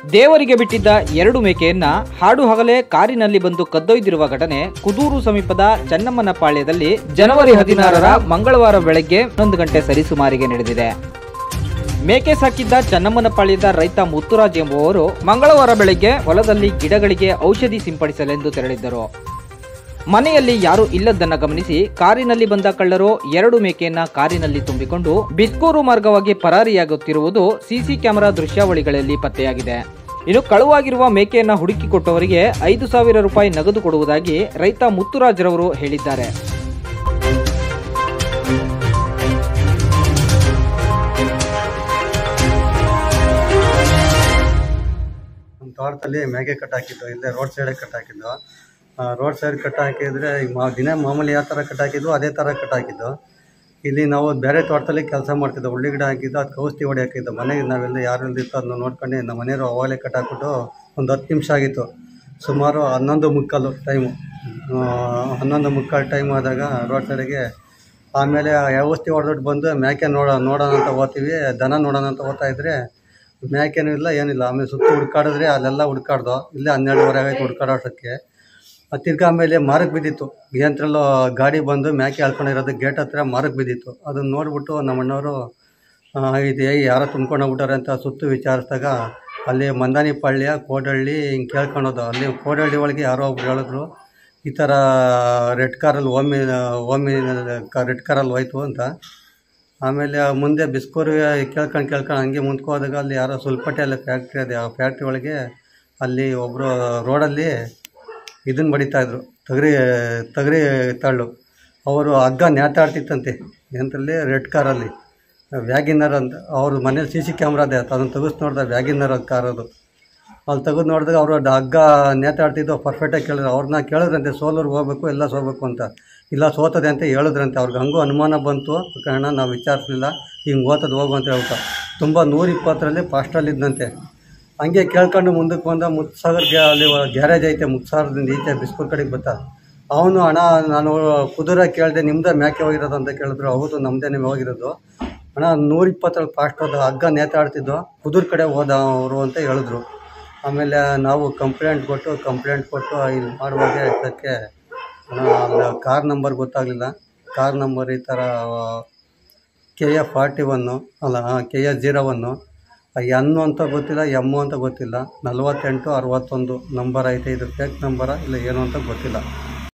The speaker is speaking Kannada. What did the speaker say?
ದೇವರಿಗೆ ಬಿಟ್ಟಿದ್ದ ಎರಡು ಮೇಕೆಯನ್ನ ಹಾಡು ಹಗಲೇ ಕಾರಿನಲ್ಲಿ ಬಂದು ಕದ್ದೊಯ್ದಿರುವ ಘಟನೆ ಕುದೂರು ಸಮೀಪದ ಚನ್ನಮ್ಮನ ಪಾಳ್ಯದಲ್ಲಿ ಜನವರಿ ಹದಿನಾರರ ಮಂಗಳವಾರ ಬೆಳಗ್ಗೆ ಹನ್ನೊಂದು ಗಂಟೆ ಸರಿಸುಮಾರಿಗೆ ನಡೆದಿದೆ ಮೇಕೆ ಸಾಕಿದ್ದ ಚನ್ನಮ್ಮನ ಪಾಳ್ಯದ ರೈತ ಮುತ್ತುರಾಜ್ ಎಂಬುವವರು ಮಂಗಳವಾರ ಬೆಳಗ್ಗೆ ಹೊಲದಲ್ಲಿ ಗಿಡಗಳಿಗೆ ಔಷಧಿ ಸಿಂಪಡಿಸಲೆಂದು ತೆರಳಿದ್ದರು ಮನೆಯಲ್ಲಿ ಯಾರೂ ಇಲ್ಲದನ್ನ ಗಮನಿಸಿ ಕಾರಿನಲ್ಲಿ ಬಂದ ಕಳ್ಳರು ಎರಡು ಮೇಕೆಯನ್ನ ಕಾರಿನಲ್ಲಿ ತುಂಬಿಕೊಂಡು ಬಿಸ್ಕೂರು ಮಾರ್ಗವಾಗಿ ಪರಾರಿಯಾಗುತ್ತಿರುವುದು ಸಿಸಿ ಕ್ಯಾಮೆರಾ ದೃಶ್ಯಾವಳಿಗಳಲ್ಲಿ ಪತ್ತೆಯಾಗಿದೆ ಇನ್ನು ಕಳುವಾಗಿರುವ ಮೇಕೆಯನ್ನ ಹುಡುಕಿಕೊಟ್ಟವರಿಗೆ ಐದು ಸಾವಿರ ರೂಪಾಯಿ ನಗದು ಕೊಡುವುದಾಗಿ ರೈತ ಮುತ್ತುರಾಜ್ರವರು ಹೇಳಿದ್ದಾರೆ ನಮ್ಮ ತೋಟದಲ್ಲಿ ಮೇಕೆ ಕಟ್ ಹಾಕಿದ್ದು ಇಲ್ಲೇ ರೋಡ್ ಸೈಡೇ ಕಟ್ ಹಾಕಿದ್ದು ರೋಡ್ ಸೈಡ್ ಕಟ್ ಹಾಕಿದ್ರೆ ಈಗ ಮಾ ದಿನ ಮಾಮೂಲಿ ಯಾವ ಥರ ಕಟ್ ಹಾಕಿದ್ದು ಅದೇ ಥರ ಕಟ್ ಹಾಕಿದ್ದು ಇಲ್ಲಿ ನಾವು ಬೇರೆ ತೋಟದಲ್ಲಿ ಕೆಲಸ ಮಾಡ್ತಿದ್ದೋ ಉಳ್ಳಿ ಗಿಡ ಹಾಕಿದ್ದು ಅದಕ್ಕೆ ಔಷಧಿ ಹೊಡಿ ಹಾಕಿದ್ದು ಮನೆಗೆ ನಾವೆಲ್ಲ ಯಾರು ಇಲ್ದಿತ್ತು ಅದನ್ನ ನೋಡ್ಕೊಂಡು ನಮ್ಮ ಮನೆಯವರು ಅವಾಗಲೇ ಕಟ್ ಹಾಕ್ಬಿಟ್ಟು ಒಂದು ಹತ್ತು ನಿಮಿಷ ಆಗಿತ್ತು ಸುಮಾರು ಹನ್ನೊಂದು ಮುಕ್ಕಾಲು ಟೈಮು ಹನ್ನೊಂದು ಮುಕ್ಕಾಲು ಟೈಮ್ ಆದಾಗ ರೋಡ್ ಸೈಡಿಗೆ ಆಮೇಲೆ ಆ ಔಷಧಿ ಹೊಡೆದ್ಬಿಟ್ಟು ಬಂದು ಮೇಕೆ ನೋಡ ನೋಡೋಣ ಅಂತ ಹೋಗ್ತೀವಿ ದನ ನೋಡೋಣ ಅಂತ ಹೋಗ್ತಾ ಇದ್ರೆ ಮೇಕೆನೂ ಇಲ್ಲ ಏನಿಲ್ಲ ಆಮೇಲೆ ಸುತ್ತ ಹುಡ್ಕಾಡಿದ್ರೆ ಅಲ್ಲೆಲ್ಲ ಹುಡ್ಕಾಡ್ದು ಇಲ್ಲೇ ಹನ್ನೆರಡುವರೆ ಆಗೈತೆ ಹುಡ್ಕಾಡೋಷ್ಟಕ್ಕೆ ಅದು ತಿರ್ಗಾ ಆಮೇಲೆ ಮಾರಕ್ಕೆ ಬಿದ್ದಿತ್ತು ಏನತ್ರಲ್ಲೋ ಗಾಡಿ ಬಂದು ಮೇಕೆ ಎಳ್ಕೊಂಡಿರೋದು ಗೇಟ್ ಹತ್ರ ಮಾರಕ್ಕೆ ಬಿದ್ದಿತ್ತು ಅದನ್ನ ನೋಡ್ಬಿಟ್ಟು ನಮ್ಮ ಅಣ್ಣವರು ಇದು ಏಯ್ ಯಾರೋ ತುಂಬ್ಕೊಂಡು ಹೋಗ್ಬಿಟ್ಟಾರೆ ಅಂತ ಸುತ್ತು ವಿಚಾರಿಸಿದಾಗ ಅಲ್ಲಿ ಮಂದಾನಿ ಪಾಳ್ಯ ಕೋಡಹಳ್ಳಿ ಹಿಂಗೆ ಕೇಳ್ಕೊಳೋದು ಅಲ್ಲಿ ಕೋಡಹಳ್ಳಿ ಒಳಗೆ ಯಾರೋ ಒಬ್ರು ಹೇಳಿದ್ರು ಈ ಥರ ರೆಡ್ ಕಾರಲ್ಲಿ ಓಮಿ ಓಮಿ ರೆಡ್ ಕಾರಲ್ಲಿ ಹೋಯ್ತು ಅಂತ ಆಮೇಲೆ ಆ ಮುಂದೆ ಬಿಸ್ಕೂರು ಕೇಳ್ಕೊಂಡು ಕೇಳ್ಕೊಂಡು ಹಂಗೆ ಮುಂದ್ಕೆ ಹೋದಾಗ ಅಲ್ಲಿ ಯಾರೋ ಸುಲ್ಪಟ್ಟೆ ಅಲ್ಲಿ ಫ್ಯಾಕ್ಟ್ರಿ ಅದೇ ಆ ಫ್ಯಾಕ್ಟ್ರಿ ಒಳಗೆ ಅಲ್ಲಿ ಒಬ್ಬರು ರೋಡಲ್ಲಿ ಇದನ್ನು ಬಡಿತಾಯಿದ್ರು ತಗರಿ ತಗರಿ ತಳ್ಳು ಅವರು ಹಗ್ಗ ನೇತಾಡ್ತಿತ್ತಂತೆ ಎಂತಲ್ಲಿ ರೆಡ್ ಕಾರಲ್ಲಿ ವ್ಯಾಗಿನರ್ ಅಂತ ಅವ್ರ ಮನೇಲಿ ಸಿ ಸಿ ಕ್ಯಾಮ್ರಾ ಅದೇ ಅದನ್ನು ತೆಗೆದು ನೋಡಿದ ವ್ಯಾಗಿನರ್ ಕಾರ್ ಅದು ಅಲ್ಲಿ ತೆಗೆದು ನೋಡಿದಾಗ ಅವರು ಹಗ್ಗ ನೇತಾಡ್ತಿದ್ದು ಪರ್ಫೆಕ್ಟಾಗಿ ಕೇಳಿದ್ರು ಅವ್ರನ್ನ ಕೇಳಿದ್ರಂತೆ ಸೋಲೂರ್ಗೆ ಹೋಗ್ಬೇಕು ಎಲ್ಲ ಸೋಗ್ಬೇಕು ಅಂತ ಇಲ್ಲ ಸೋತದೆ ಅಂತ ಹೇಳಿದ್ರಂತೆ ಅವ್ರಿಗೆ ಹಂಗೂ ಅನುಮಾನ ಬಂತು ಕಾರಣ ನಾವು ವಿಚಾರಿಸಲಿಲ್ಲ ಹಿಂಗೆ ಓತದು ಹೋಗು ಅಂತ ಹೇಳ್ತಾ ತುಂಬ ನೂರಿಪ್ಪತ್ತರಲ್ಲಿ ಫಾಸ್ಟಲ್ಲಿದ್ದಂತೆ ಹಂಗೆ ಕೇಳ್ಕೊಂಡು ಮುಂದಕ್ಕೆ ಬಂದ ಮುತ್ಸಾಗರ್ಗೆ ಅಲ್ಲಿ ಗ್ಯಾರೇಜ್ ಐತೆ ಮುತ್ಸಾಗರದಿಂದ ಈಚೆ ಬಿಸ್ಕೂರ್ ಕಡೆಗೆ ಬತ್ತ ಅವನು ಹಣ ನಾನು ಕುದುರೆ ಕೇಳಿದೆ ನಿಮ್ಮದೇ ಮೇಕೆ ಹೋಗಿರೋದು ಅಂತ ಕೇಳಿದ್ರು ಹೌದು ನಮ್ಮದೇ ನೀವು ಹೋಗಿರೋದು ಹಣ ನೂರಿಪ್ಪತ್ತರಲ್ಲಿ ಫಾಸ್ಟ್ ಹೋದ ಹಗ್ಗ ನೇತಾಡ್ತಿದ್ದು ಕುದುರೆ ಕಡೆ ಹೋದ ಅವರು ಅಂತ ಹೇಳಿದ್ರು ಆಮೇಲೆ ನಾವು ಕಂಪ್ಲೇಂಟ್ ಕೊಟ್ಟು ಕಂಪ್ಲೇಂಟ್ ಕೊಟ್ಟು ಇಲ್ಲಿ ಮಾಡುವಾಗ ಇದಕ್ಕೆ ಅಲ್ಲಿ ಕಾರ್ ನಂಬರ್ ಗೊತ್ತಾಗಲಿಲ್ಲ ಕಾರ್ ನಂಬರ್ ಈ ಥರ ಕೆ ಎ ಫಾರ್ಟಿ ಒನ್ನು ಅಲ್ಲ K A zero one N ಅಂತ ಗೊತ್ತಿಲ್ಲ ಎಮ್ಮು ಅಂತ ಗೊತ್ತಿಲ್ಲ ನಲವತ್ತೆಂಟು ಅರವತ್ತೊಂದು ನಂಬರ್ ಐತೆ ಇದು ಫೇಕ್ ನಂಬರ ಇಲ್ಲ ಏನು ಅಂತ ಗೊತ್ತಿಲ್ಲ